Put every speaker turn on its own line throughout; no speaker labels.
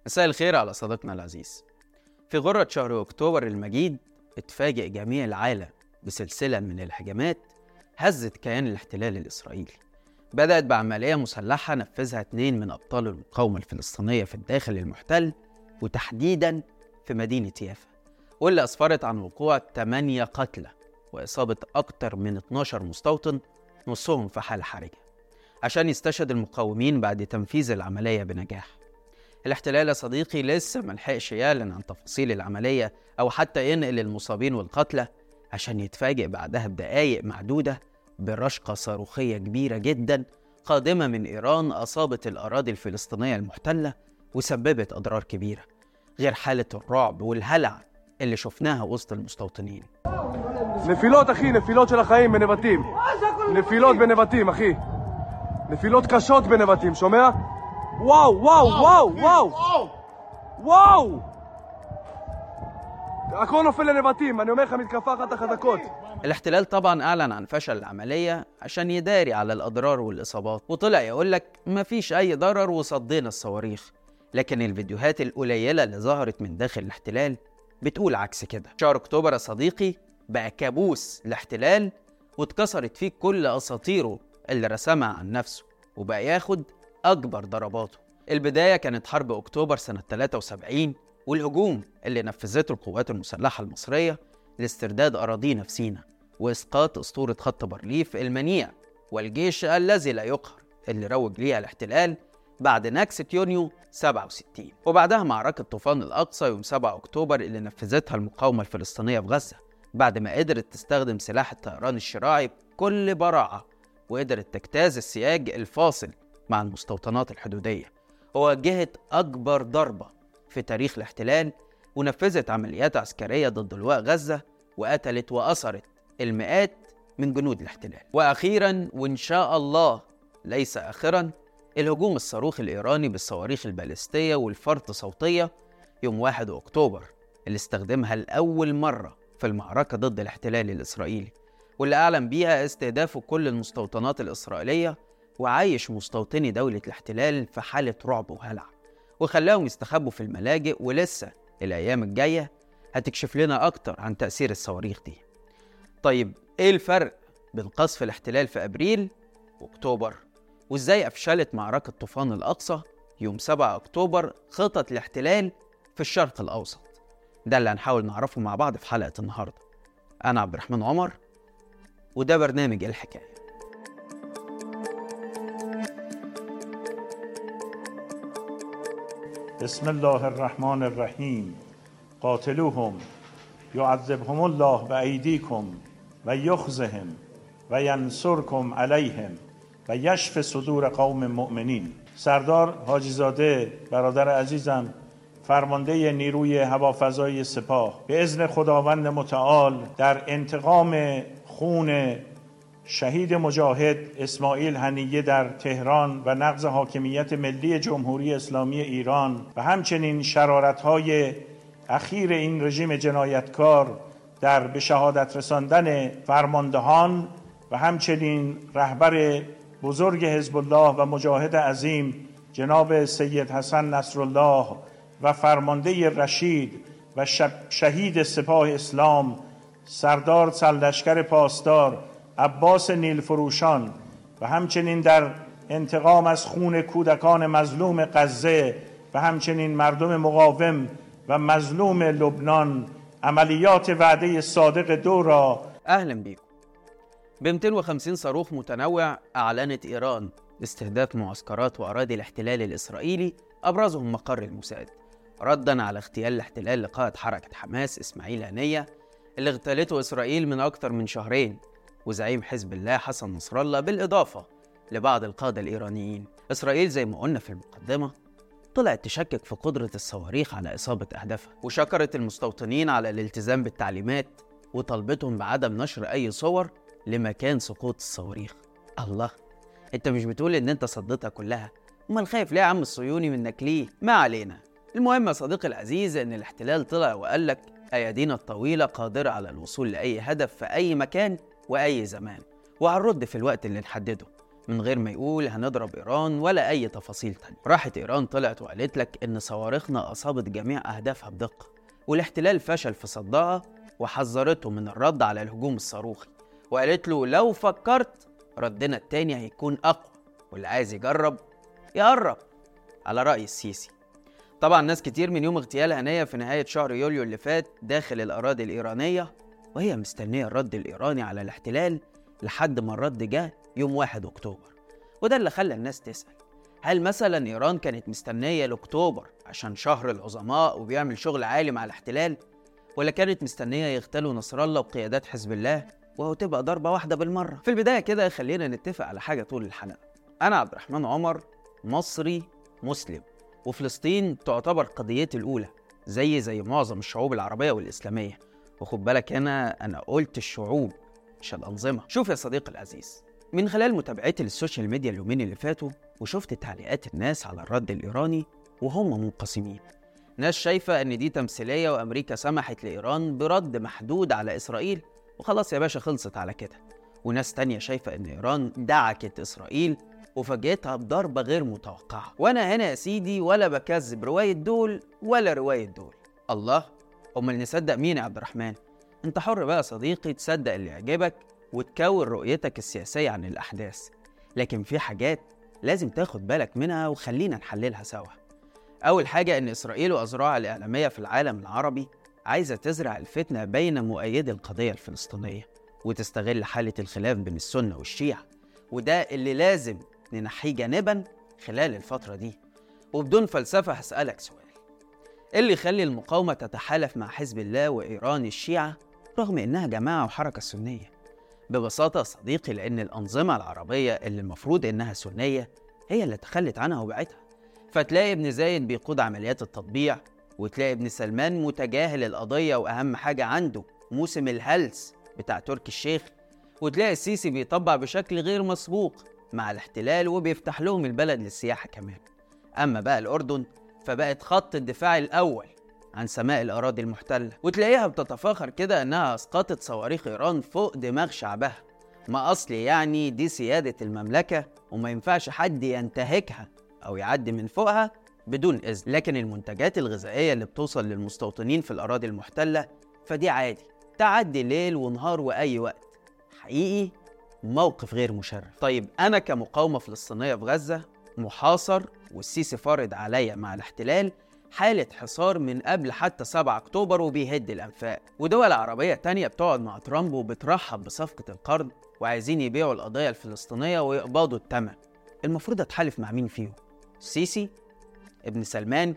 مساء الخير على صديقنا العزيز في غرة شهر أكتوبر المجيد اتفاجئ جميع العالم بسلسلة من الهجمات هزت كيان الاحتلال الإسرائيلي بدأت بعملية مسلحة نفذها اتنين من أبطال المقاومة الفلسطينية في الداخل المحتل وتحديدا في مدينة يافا واللي أسفرت عن وقوع 8 قتلى وإصابة أكثر من 12 مستوطن نصهم في حالة حرجة عشان يستشهد المقاومين بعد تنفيذ العملية بنجاح الاحتلال يا صديقي لسه ملحقش يعلن عن تفاصيل العملية أو حتى ينقل المصابين والقتلى عشان يتفاجئ بعدها بدقايق معدودة برشقة صاروخية كبيرة جدا قادمة من إيران أصابت الأراضي الفلسطينية المحتلة وسببت أضرار كبيرة غير حالة الرعب والهلع اللي شفناها وسط المستوطنين
נפילות אחי, נפילות של החיים בנבטים. נפילות בנבטים אחי. נפילות קשות בנבטים, שומע? וואו, וואו, וואו, וואו! וואו! הכל נופל לנבטים, אני אומר לך מתקפה אחת החזקות.
الاحتلال طبعا أعلن عن فشل العملية عشان يداري على الأضرار والإصابات وطلع يقول لك مفيش أي ضرر وصدينا الصواريخ لكن الفيديوهات القليلة اللي ظهرت من داخل الاحتلال بتقول عكس كده شهر أكتوبر يا صديقي بقى كابوس الاحتلال واتكسرت فيه كل أساطيره اللي رسمها عن نفسه وبقى ياخد أكبر ضرباته البداية كانت حرب أكتوبر سنة 73 والهجوم اللي نفذته القوات المسلحة المصرية لاسترداد أراضينا في سيناء وإسقاط أسطورة خط بارليف المنيع والجيش الذي لا يقهر اللي روج ليها الاحتلال بعد نكسة يونيو 67 وبعدها معركة طوفان الأقصى يوم 7 أكتوبر اللي نفذتها المقاومة الفلسطينية في غزة بعد ما قدرت تستخدم سلاح الطيران الشراعي بكل براعة وقدرت تجتاز السياج الفاصل مع المستوطنات الحدودية ووجهت أكبر ضربة في تاريخ الاحتلال ونفذت عمليات عسكرية ضد لواء غزة وقتلت وأسرت المئات من جنود الاحتلال وأخيرا وإن شاء الله ليس آخرا الهجوم الصاروخي الإيراني بالصواريخ البالستية والفرط صوتية يوم 1 أكتوبر اللي استخدمها لأول مرة في المعركة ضد الاحتلال الإسرائيلي واللي أعلن بيها استهدافه كل المستوطنات الإسرائيلية وعايش مستوطني دولة الاحتلال في حالة رعب وهلع وخلاهم يستخبوا في الملاجئ ولسه الأيام الجاية هتكشف لنا أكتر عن تأثير الصواريخ دي طيب إيه الفرق بين قصف الاحتلال في أبريل وأكتوبر وإزاي أفشلت معركة طوفان الأقصى يوم 7 أكتوبر خطط الاحتلال في الشرق الأوسط ده اللي هنحاول نعرفه مع بعض في حلقة النهاردة أنا عبد الرحمن عمر وده برنامج الحكاية
بسم الله الرحمن الرحیم قاتلوهم يعذبهم الله بأيديكم و یخزهم و ینصرکم علیهم و یشف صدور قوم مؤمنین سردار حاجی زاده برادر عزیزم فرمانده نیروی هوافضای سپاه به اذن خداوند متعال در انتقام خون شهید مجاهد اسماعیل هنیه در تهران و نقض حاکمیت ملی جمهوری اسلامی ایران و همچنین شرارت‌های اخیر این رژیم جنایتکار در به شهادت رساندن فرماندهان و همچنین رهبر بزرگ حزب الله و مجاهد عظیم جناب سید حسن نصرالله و فرمانده رشید و شهید سپاه اسلام سردار سلدشکر پاسدار عباس نیل فروشان و همچنین در انتقام از خون کودکان مظلوم غزه و همچنین مردم مقاوم و مظلوم لبنان عملیات وعده صادق دو را
أهلا بيكم ب 250 صاروخ متنوع أعلنت إيران استهداف معسكرات وأراضي الاحتلال الإسرائيلي أبرزهم مقر الموساد ردا على اغتيال الاحتلال لقائد حركة حماس إسماعيل هنية اللي اغتالته إسرائيل من أكثر من شهرين وزعيم حزب الله حسن نصر الله بالإضافة لبعض القادة الإيرانيين إسرائيل زي ما قلنا في المقدمة طلعت تشكك في قدرة الصواريخ على إصابة أهدافها وشكرت المستوطنين على الالتزام بالتعليمات وطلبتهم بعدم نشر أي صور لمكان سقوط الصواريخ الله انت مش بتقول ان انت صدتها كلها امال خايف ليه يا عم الصهيوني منك ليه ما علينا المهم يا صديقي العزيز ان الاحتلال طلع وقال لك ايادينا الطويله قادره على الوصول لاي هدف في اي مكان واي زمان وهنرد في الوقت اللي نحدده من غير ما يقول هنضرب إيران ولا أي تفاصيل تانية راحت إيران طلعت وقالت لك إن صواريخنا أصابت جميع أهدافها بدقة والاحتلال فشل في صدها وحذرته من الرد على الهجوم الصاروخي وقالت له لو فكرت ردنا التاني هيكون أقوى واللي عايز يجرب يقرب على رأي السيسي طبعا ناس كتير من يوم اغتيال هنية في نهاية شهر يوليو اللي فات داخل الأراضي الإيرانية وهي مستنية الرد الإيراني على الاحتلال لحد ما الرد جه يوم 1 أكتوبر وده اللي خلى الناس تسأل هل مثلا إيران كانت مستنية لأكتوبر عشان شهر العظماء وبيعمل شغل عالي مع الاحتلال ولا كانت مستنية يغتالوا نصر الله وقيادات حزب الله وهو تبقى ضربة واحدة بالمرة في البداية كده خلينا نتفق على حاجة طول الحلقة أنا عبد الرحمن عمر مصري مسلم وفلسطين تعتبر قضيتي الأولى زي زي معظم الشعوب العربية والإسلامية وخد بالك هنا أنا قلت الشعوب مش الأنظمة شوف يا صديقي العزيز من خلال متابعتي للسوشيال ميديا اليومين اللي فاتوا وشفت تعليقات الناس على الرد الإيراني وهم منقسمين ناس شايفة إن دي تمثيلية وأمريكا سمحت لإيران برد محدود على إسرائيل وخلاص يا باشا خلصت على كده وناس تانية شايفة إن إيران دعكت إسرائيل وفاجئتها بضربة غير متوقعة وأنا هنا يا سيدي ولا بكذب رواية دول ولا رواية دول الله أمال نصدق مين يا عبد الرحمن أنت حر بقى يا صديقي تصدق اللي يعجبك وتكون رؤيتك السياسية عن الأحداث لكن في حاجات لازم تاخد بالك منها وخلينا نحللها سوا أول حاجة إن إسرائيل وأذرعها الإعلامية في العالم العربي عايزة تزرع الفتنة بين مؤيدي القضية الفلسطينية وتستغل حالة الخلاف بين السنة والشيعة وده اللي لازم ننحيه جانبا خلال الفترة دي وبدون فلسفة هسألك سؤال إيه اللي يخلي المقاومة تتحالف مع حزب الله وإيران الشيعة رغم إنها جماعة وحركة سنية ببساطة يا صديقي لأن الأنظمة العربية اللي المفروض إنها سنية هي اللي تخلت عنها وبعتها فتلاقي ابن زايد بيقود عمليات التطبيع وتلاقي ابن سلمان متجاهل القضية وأهم حاجة عنده موسم الهلس بتاع تركي الشيخ وتلاقي السيسي بيطبع بشكل غير مسبوق مع الاحتلال وبيفتح لهم البلد للسياحة كمان أما بقى الأردن فبقت خط الدفاع الأول عن سماء الأراضي المحتلة وتلاقيها بتتفاخر كده إنها أسقطت صواريخ إيران فوق دماغ شعبها ما أصل يعني دي سيادة المملكة وما ينفعش حد ينتهكها أو يعدي من فوقها بدون إذن لكن المنتجات الغذائية اللي بتوصل للمستوطنين في الأراضي المحتلة فدي عادي تعدي ليل ونهار وأي وقت حقيقي موقف غير مشرف طيب أنا كمقاومة فلسطينية في غزة محاصر والسيسي فارض عليا مع الاحتلال حالة حصار من قبل حتى 7 أكتوبر وبيهد الأنفاق ودول عربية تانية بتقعد مع ترامب وبترحب بصفقة القرض وعايزين يبيعوا القضية الفلسطينية ويقبضوا الثمن المفروض أتحالف مع مين فيهم؟ السيسي؟ ابن سلمان؟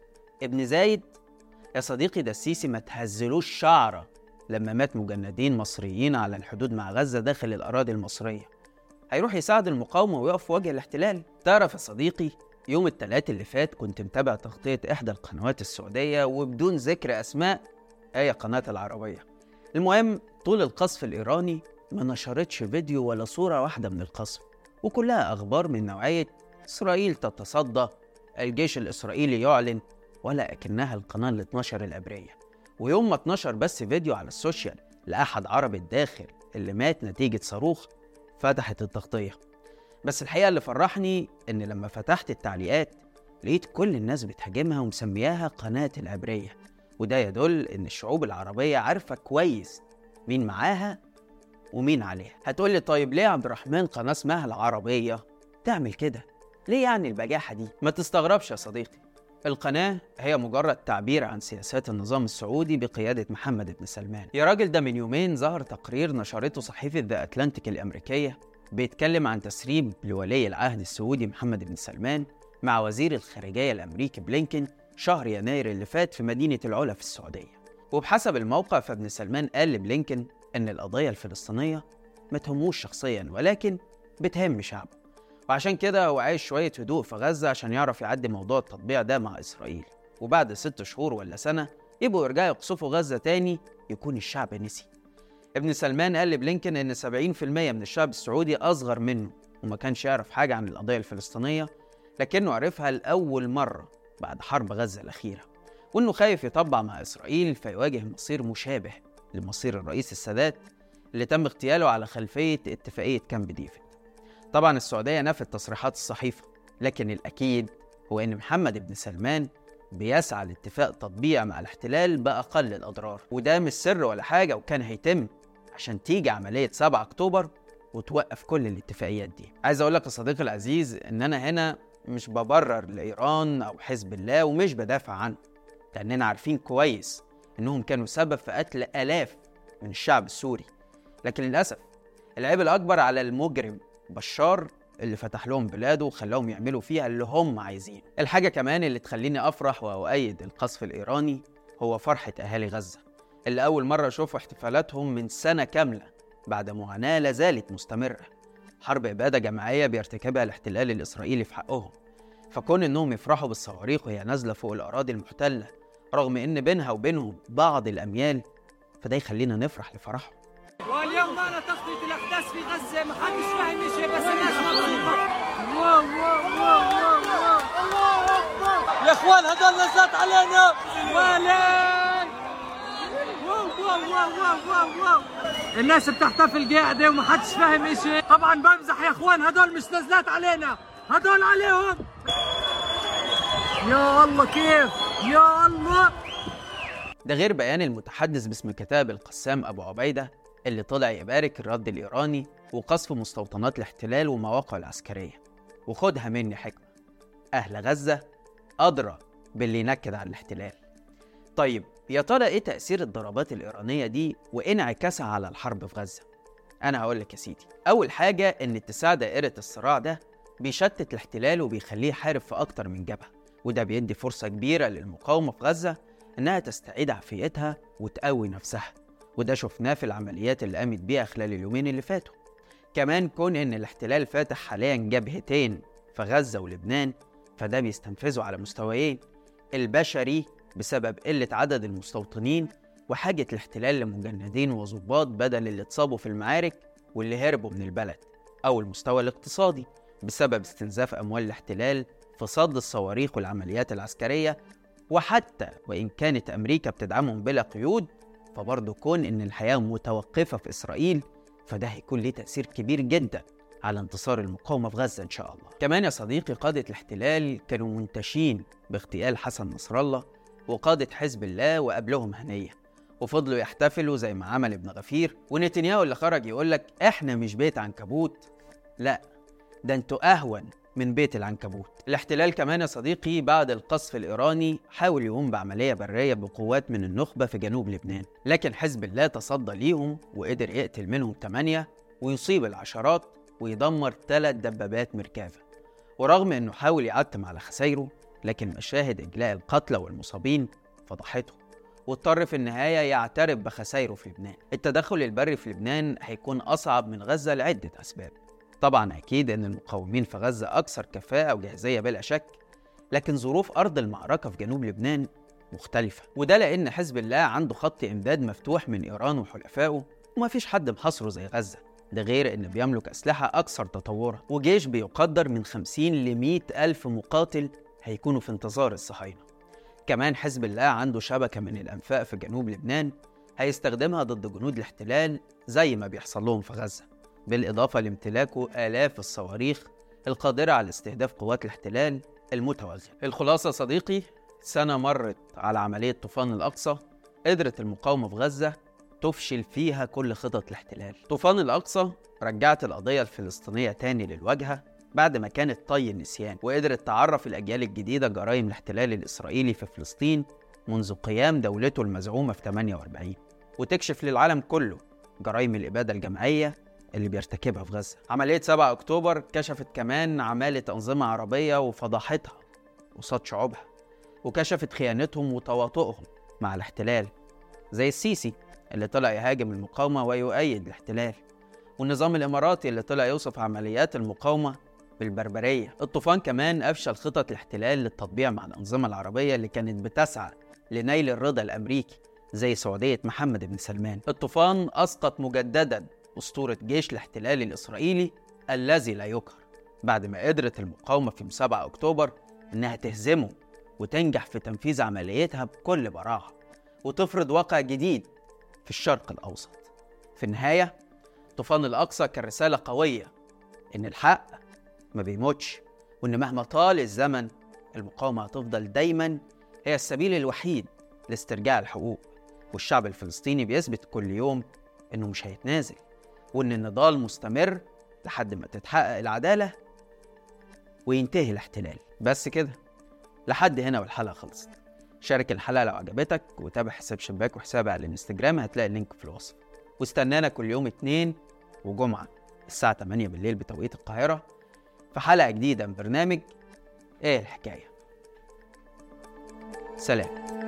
ابن زايد؟ يا صديقي ده السيسي ما تهزلوش شعرة لما مات مجندين مصريين على الحدود مع غزة داخل الأراضي المصرية هيروح يساعد المقاومة ويقف في وجه الاحتلال تعرف يا صديقي يوم التلات اللي فات كنت متابع تغطية إحدى القنوات السعودية وبدون ذكر أسماء هي قناة العربية المهم طول القصف الإيراني ما نشرتش فيديو ولا صورة واحدة من القصف وكلها أخبار من نوعية إسرائيل تتصدى الجيش الإسرائيلي يعلن ولا أكنها القناة ال 12 الأبرية ويوم ما اتنشر بس فيديو على السوشيال لأحد عرب الداخل اللي مات نتيجة صاروخ فتحت التغطية بس الحقيقة اللي فرحني إن لما فتحت التعليقات لقيت كل الناس بتهاجمها ومسمياها قناة العبرية وده يدل إن الشعوب العربية عارفة كويس مين معاها ومين عليها هتقولي طيب ليه يا عبد الرحمن قناة اسمها العربية تعمل كده ليه يعني البجاحة دي ما تستغربش يا صديقي القناة هي مجرد تعبير عن سياسات النظام السعودي بقيادة محمد بن سلمان يا راجل ده من يومين ظهر تقرير نشرته صحيفة ذا أتلانتيك الأمريكية بيتكلم عن تسريب لولي العهد السعودي محمد بن سلمان مع وزير الخارجية الأمريكي بلينكن شهر يناير اللي فات في مدينة العلا في السعودية وبحسب الموقع فابن سلمان قال لبلينكن إن القضية الفلسطينية ما تهموش شخصيا ولكن بتهم شعبه وعشان كده هو عايش شوية هدوء في غزة عشان يعرف يعدي موضوع التطبيع ده مع إسرائيل وبعد ست شهور ولا سنة يبقوا يرجعوا يقصفوا غزة تاني يكون الشعب نسي ابن سلمان قال لبلينكن إن 70% من الشعب السعودي أصغر منه وما كانش يعرف حاجة عن القضية الفلسطينية لكنه عرفها لأول مرة بعد حرب غزة الأخيرة وإنه خايف يطبع مع إسرائيل فيواجه مصير مشابه لمصير الرئيس السادات اللي تم اغتياله على خلفية اتفاقية كامب ديفيد طبعا السعودية نفت تصريحات الصحيفة لكن الأكيد هو إن محمد بن سلمان بيسعى لاتفاق تطبيع مع الاحتلال بأقل الأضرار وده مش سر ولا حاجة وكان هيتم عشان تيجي عملية 7 أكتوبر وتوقف كل الاتفاقيات دي عايز أقول لك يا صديقي العزيز إن أنا هنا مش ببرر لإيران أو حزب الله ومش بدافع عنه لأننا عارفين كويس إنهم كانوا سبب في قتل آلاف من الشعب السوري لكن للأسف العيب الأكبر على المجرم بشار اللي فتح لهم بلاده وخلاهم يعملوا فيها اللي هم عايزين الحاجة كمان اللي تخليني أفرح وأؤيد القصف الإيراني هو فرحة أهالي غزة اللي أول مرة أشوفوا احتفالاتهم من سنة كاملة بعد معاناة لازالت مستمرة حرب إبادة جماعية بيرتكبها الاحتلال الإسرائيلي في حقهم فكون إنهم يفرحوا بالصواريخ وهي نازلة فوق الأراضي المحتلة رغم إن بينها وبينهم بعض الأميال فده يخلينا نفرح لفرحهم
واليوم معنا تغطية الأحداث في غزة ما حدش فاهم شيء بس الناس مبسوطة واو واو واو واو الله أكبر يا إخوان هذول نزلت علينا ويلي واو واو واو واو واو واو الناس بتحتفل قاعدة وما حدش فاهم شيء طبعا بمزح يا إخوان هذول مش نزلات علينا هذول عليهم يا الله كيف يا الله
ده غير بيان المتحدث باسم كتاب القسام أبو عبيدة اللي طلع يبارك الرد الإيراني وقصف مستوطنات الاحتلال ومواقعه العسكرية وخدها مني حكمة أهل غزة أدرى باللي ينكد على الاحتلال طيب يا ترى إيه تأثير الضربات الإيرانية دي وانعكاسها على الحرب في غزة؟ أنا هقول لك يا سيدي أول حاجة إن اتساع دائرة الصراع ده بيشتت الاحتلال وبيخليه يحارب في أكتر من جبهة وده بيدي فرصة كبيرة للمقاومة في غزة إنها تستعيد عافيتها وتقوي نفسها وده شفناه في العمليات اللي قامت بيها خلال اليومين اللي فاتوا كمان كون إن الاحتلال فاتح حاليا جبهتين في غزة ولبنان فده بيستنفذه على مستويين البشري بسبب قلة عدد المستوطنين وحاجة الاحتلال لمجندين وظباط بدل اللي اتصابوا في المعارك واللي هربوا من البلد أو المستوى الاقتصادي بسبب استنزاف أموال الاحتلال في صد الصواريخ والعمليات العسكرية وحتى وإن كانت أمريكا بتدعمهم بلا قيود فبرضه كون إن الحياة متوقفة في إسرائيل فده هيكون ليه تأثير كبير جدا على انتصار المقاومة في غزة إن شاء الله كمان يا صديقي قادة الاحتلال كانوا منتشين باغتيال حسن نصر الله وقادة حزب الله وقبلهم هنية وفضلوا يحتفلوا زي ما عمل ابن غفير ونتنياهو اللي خرج يقول لك احنا مش بيت عنكبوت لا ده انتوا اهون من بيت العنكبوت الاحتلال كمان يا صديقي بعد القصف الإيراني حاول يقوم بعملية برية بقوات من النخبة في جنوب لبنان لكن حزب الله تصدى ليهم وقدر يقتل منهم ثمانية ويصيب العشرات ويدمر ثلاث دبابات مركافة ورغم انه حاول يعتم على خسايره لكن مشاهد اجلاء القتلى والمصابين فضحته واضطر في النهاية يعترف بخسايره في لبنان التدخل البري في لبنان هيكون أصعب من غزة لعدة أسباب طبعا أكيد أن المقاومين في غزة أكثر كفاءة وجاهزية بلا شك لكن ظروف أرض المعركة في جنوب لبنان مختلفة وده لأن حزب الله عنده خط إمداد مفتوح من إيران وحلفائه ومفيش حد محاصره زي غزة ده غير إنه بيملك أسلحة أكثر تطورا وجيش بيقدر من 50 ل 100 ألف مقاتل هيكونوا في انتظار الصهاينة كمان حزب الله عنده شبكة من الأنفاق في جنوب لبنان هيستخدمها ضد جنود الاحتلال زي ما بيحصل لهم في غزة بالإضافة لامتلاكه آلاف الصواريخ القادرة على استهداف قوات الاحتلال المتوازنة الخلاصة صديقي سنة مرت على عملية طوفان الأقصى قدرت المقاومة في غزة تفشل فيها كل خطط الاحتلال طوفان الأقصى رجعت القضية الفلسطينية تاني للواجهة بعد ما كانت طي النسيان وقدرت تعرف الأجيال الجديدة جرائم الاحتلال الإسرائيلي في فلسطين منذ قيام دولته المزعومة في 48 وتكشف للعالم كله جرائم الإبادة الجماعية اللي بيرتكبها في غزة عملية 7 أكتوبر كشفت كمان عمالة أنظمة عربية وفضحتها قصاد شعوبها وكشفت خيانتهم وتواطؤهم مع الاحتلال زي السيسي اللي طلع يهاجم المقاومة ويؤيد الاحتلال والنظام الإماراتي اللي طلع يوصف عمليات المقاومة بالبربرية الطوفان كمان أفشل خطط الاحتلال للتطبيع مع الأنظمة العربية اللي كانت بتسعى لنيل الرضا الأمريكي زي سعودية محمد بن سلمان الطوفان أسقط مجددا أسطورة جيش الاحتلال الإسرائيلي الذي لا يقهر بعد ما قدرت المقاومة في 7 أكتوبر إنها تهزمه وتنجح في تنفيذ عمليتها بكل براعة وتفرض واقع جديد في الشرق الأوسط في النهاية طوفان الأقصى كان رسالة قوية إن الحق ما بيموتش وإن مهما طال الزمن المقاومة هتفضل دايما هي السبيل الوحيد لاسترجاع الحقوق والشعب الفلسطيني بيثبت كل يوم إنه مش هيتنازل وإن النضال مستمر لحد ما تتحقق العدالة وينتهي الاحتلال بس كده لحد هنا والحلقة خلصت شارك الحلقة لو عجبتك وتابع حساب شباك وحسابي على الانستجرام هتلاقي اللينك في الوصف واستنانا كل يوم اتنين وجمعة الساعة 8 بالليل بتوقيت القاهرة في حلقة جديدة من برنامج ايه الحكاية سلام